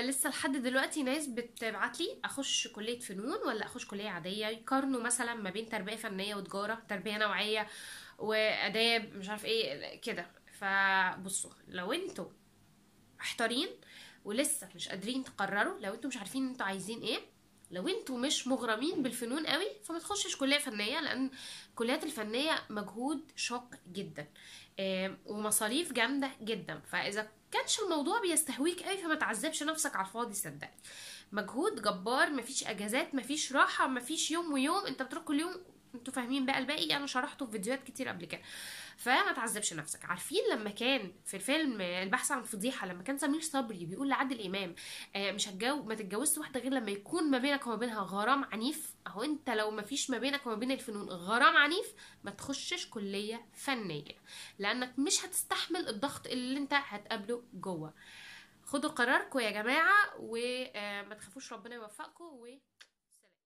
لسه لحد دلوقتي ناس بتبعت لي اخش كليه فنون ولا اخش كليه عاديه يقارنوا مثلا ما بين تربيه فنيه وتجاره تربيه نوعيه واداب مش عارف ايه كده فبصوا لو انتوا محتارين ولسه مش قادرين تقرروا لو انتوا مش عارفين انتوا عايزين ايه لو انتوا مش مغرمين بالفنون قوي فما تخشش كليه فنيه لان الكليات الفنيه مجهود شاق جدا آم، ومصاريف جامده جدا فاذا كانش الموضوع بيستهويك قوي فما تعذبش نفسك على الفاضي صدقني مجهود جبار مفيش اجازات مفيش راحه مفيش يوم ويوم انت بتروح كل يوم انتوا فاهمين بقى الباقي انا شرحته في فيديوهات كتير قبل كده فما تعذبش نفسك عارفين لما كان في الفيلم البحث عن فضيحه لما كان سمير صبري بيقول لعادل امام آه، مش هتجو ما تتجوزش واحده غير لما يكون ما بينك وما بينها غرام عنيف اهو انت لو ما فيش ما بينك وما بين الفنون غرام عنيف ما تخشش كليه فنيه لانك مش هتستحمل الضغط اللي انت هتقابله جوه خدوا قراركم يا جماعه وما تخافوش ربنا يوفقكم و